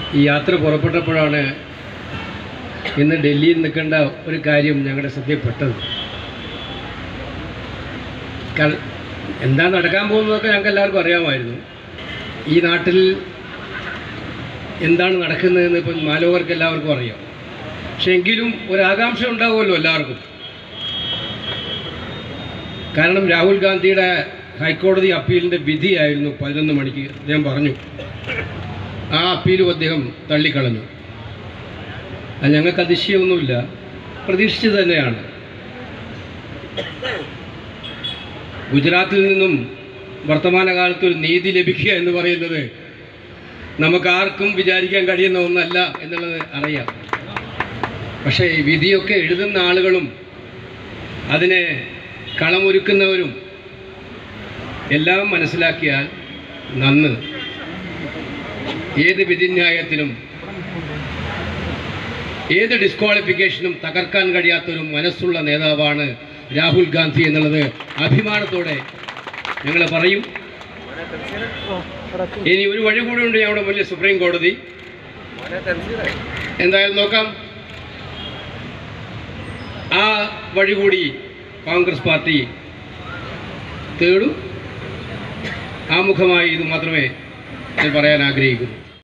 ഈ യാത്ര പുറപ്പെട്ടപ്പോഴാണ് ഇന്ന് ഡൽഹിയിൽ നിൽക്കേണ്ട ഒരു കാര്യം ഞങ്ങളുടെ ശ്രദ്ധയിൽപ്പെട്ടത് കൾ- എന്താ നടക്കാൻ പോകുന്നതൊക്കെ ഞങ്ങൾക്ക് എല്ലാവർക്കും അറിയാമായിരുന്നു ഈ നാട്ടിൽ എന്താണ് നടക്കുന്നതെന്ന് ഇപ്പം മാലോകർക്ക് എല്ലാവർക്കും അറിയാം പക്ഷെ എങ്കിലും ഒരാകാംക്ഷ ഉണ്ടാവുമല്ലോ എല്ലാവർക്കും കാരണം രാഹുൽ ഗാന്ധിയുടെ ഹൈക്കോടതി അപ്പീലിൻ്റെ വിധിയായിരുന്നു പതിനൊന്ന് മണിക്ക് അദ്ദേഹം പറഞ്ഞു ആ അപ്പീലും അദ്ദേഹം തള്ളിക്കളഞ്ഞു അത് ഞങ്ങൾക്ക് അതിശയമൊന്നുമില്ല പ്രതീക്ഷിച്ചത് തന്നെയാണ് ഗുജറാത്തിൽ നിന്നും വർത്തമാനകാലത്ത് ഒരു നീതി ലഭിക്കുക എന്ന് പറയുന്നത് നമുക്ക് ആർക്കും വിചാരിക്കാൻ കഴിയുന്ന ഒന്നല്ല എന്നുള്ളത് അറിയാം പക്ഷേ ഈ വിധിയൊക്കെ എഴുതുന്ന ആളുകളും അതിനെ കളമൊരുക്കുന്നവരും എല്ലാം മനസ്സിലാക്കിയാൽ നന്ന് ഏത് വിധിന്യായത്തിനും ഏത് ഡിസ്ക്വാളിഫിക്കേഷനും തകർക്കാൻ കഴിയാത്തൊരു മനസ്സുള്ള നേതാവാണ് രാഹുൽ ഗാന്ധി എന്നുള്ളത് അഭിമാനത്തോടെ ഞങ്ങൾ പറയും ഇനി ഒരു വഴി കൂടി ഉണ്ട് ഞങ്ങളുടെ മുന്നിൽ സുപ്രീം കോടതി എന്തായാലും നോക്കാം ആ വഴി കൂടി കോൺഗ്രസ് പാർട്ടി തേടും ആമുഖമായി ഇത് മാത്രമേ ഞാൻ പറയാൻ ആഗ്രഹിക്കുന്നു